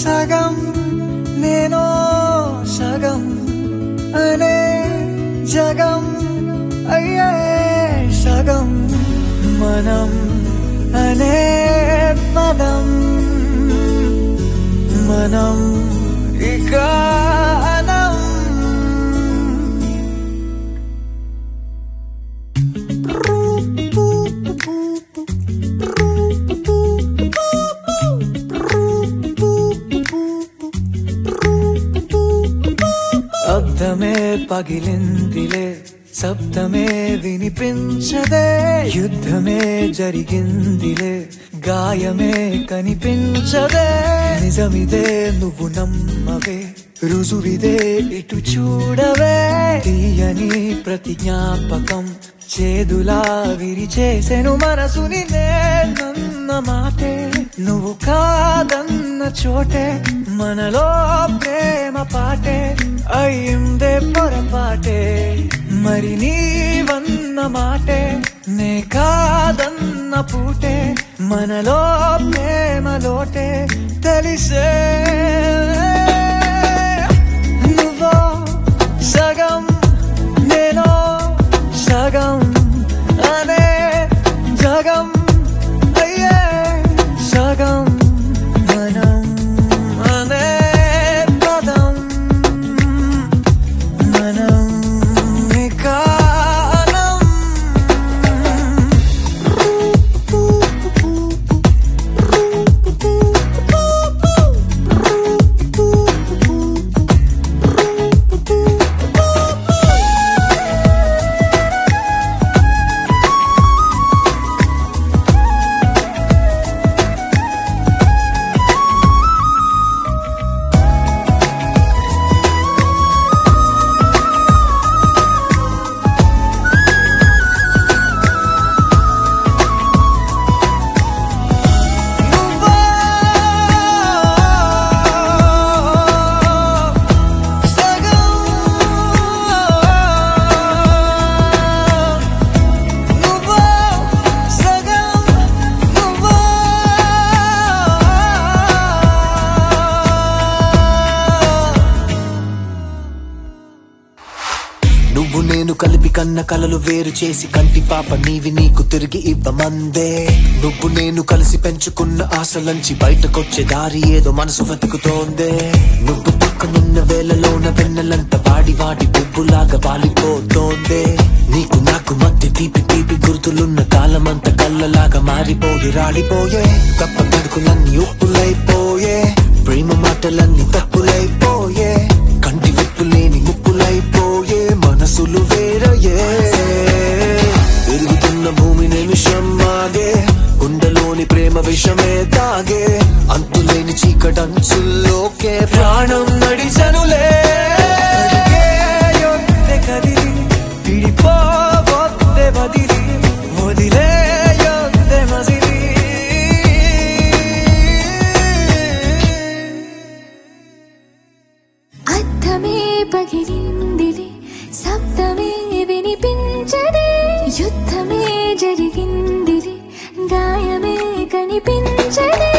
సగం నేను సగం అనే జగం అయ్యే సగం మనం అనే పదం మనం ఇక అనం అబ్దమే పగిలిందిలే శబ్దమే వినిపించదే యుద్ధమే జరిగిందిలే గాయమే కనిపించదే నిజమిదే నువ్వు నమ్మవే రుజువిదే ఇటు చూడవే తీయని ప్రతి జ్ఞాపకం చేదులా విరిచేసెను మనసుని నేనన్న మాటే నువ్వు కాదన్న చోటే మనలో ప్రేమ పాటే అయిందే పొరపాటే మరి నీవన్న మాటే నే కాదన్న పూటే మనలో ప్రేమ లోటే తెలిసే నువ్వో సగం నేనో సగం అనే జగం అయ్యే సగం మనం అనే పదం మనం ఇక అనం. నువ్వో సగం నువ్వో సగం నువ్వో నువ్వు నేను కలిపి కన్న కలలు వేరు చేసి కంటి పాప నీవి నీకు తిరిగి ఇవ్వమందే నువ్వు నేను కలిసి పెంచుకున్న ఆశలంచి బయటకొచ్చే దారి ఏదో మనసు వెతుకుతోందే నువ్వు పక్కనున్న వేళలోన వెన్నెలంత వాడి వాడి పువ్వులాగా వాలిపోతోందే నీకు నాకు మధ్య తీపి తీపి గుర్తులున్న కాలమంత కళ్ళలాగా మారిపోయి రాడిపోయే తప్ప గడుకులన్నీ ఉప్పులైపోయే ప్రేమ మాటలన్నీ తప్పులైపోయే కంటి విప్పు లేని ముప్పులైపోయే మనసులు వేరయే పెరుగుతున్న భూమి నిమిషం ఆగే గుండెలోని ప్రేమ విషమే తాగే అంతులేని చీకటంచుల్లోకే ప్రాణం నడిచనులే అడిగే యొద్దె కదిలి విడిపోవొద్దె వదిలి వదిలే యొద్దె మజిలి అర్థమే పగిలిందిలే శబ్దమే వినిపించదే యుద్ధమే జరిగిందిలే గాయమే కనిపించదే